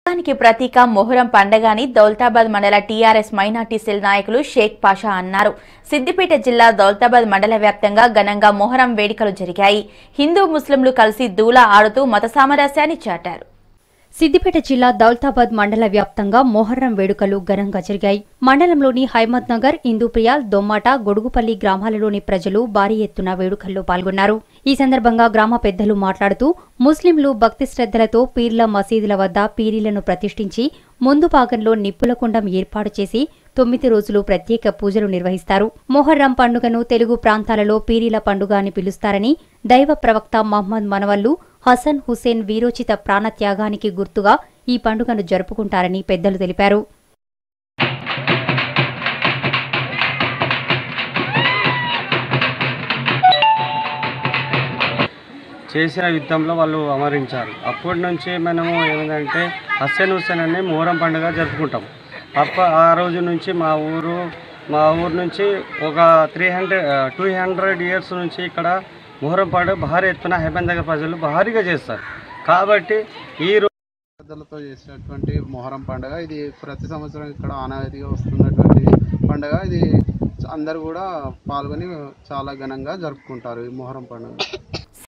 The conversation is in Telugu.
దానికి ప్రతీక మొహరం పండగని దౌలతాబాద్ మండల టీఆర్ఎస్ మైనార్టీ సెల్ నాయకులు షేక్ పాషా అన్నారు సిద్దిపేట జిల్లా దౌలతాబాద్ మండల వ్యాప్తంగా ఘనంగా మొహరం వేడుకలు జరిగాయి హిందూ ముస్లింలు కలిసి దూలా ఆడుతూ మత సామరస్యాన్ని చాటారు సిద్దిపేట జిల్లా దౌలతాబాద్ మండల వ్యాప్తంగా మొహర్రం వేడుకలు ఘనంగా జరిగాయి మండలంలోని హైమత్ నగర్ ఇందూప్రియాల్ దొమ్మాట గొడుగుపల్లి గ్రామాలలోని ప్రజలు భారీ ఎత్తున వేడుకల్లో పాల్గొన్నారు ఈ సందర్భంగా గ్రామ పెద్దలు మాట్లాడుతూ ముస్లింలు భక్తి శ్రద్ధలతో పీర్ల మసీదుల వద్ద పీరీలను ప్రతిష్ఠించి ముందు భాగంలో నిప్పుల కుండం ఏర్పాటు చేసి తొమ్మిది రోజులు ప్రత్యేక పూజలు నిర్వహిస్తారు మొహర్రం పండుగను తెలుగు ప్రాంతాలలో పీరీల పండుగ అని పిలుస్తారని దైవ ప్రవక్త మహ్మద్ మనవల్లు హసన్ హుసేన్ వీరోచిత ప్రాణత్యాగానికి గుర్తుగా ఈ పండుగను జరుపుకుంటారని పెద్దలు తెలిపారు చేసిన యుద్ధంలో వాళ్ళు అమరించారు అప్పటి నుంచి మనము ఏమిటంటే హస్సేన్ హుస్సేన్ అనే మొహరం పండుగ జరుపుకుంటాం అప్ప ఆ రోజు నుంచి మా ఊరు మా ఊరు నుంచి ఒక three hundred two hundred years నుంచి ఇక్కడ మొహరం పండుగ భారీ ఎత్తున హైబన్ దగ్గర ప్రజలు భారీగా చేస్తారు కాబట్టి ఈ రోజు పెద్దలతో చేసినటువంటి మొహరం పండుగ ఇది ప్రతి సంవత్సరం ఇక్కడ ఆనవాయితీగా వస్తున్నటువంటి పండుగ ఇది అందరూ కూడా పాల్గొని చాలా ఘనంగా జరుపుకుంటారు ఈ మొహరం పండుగ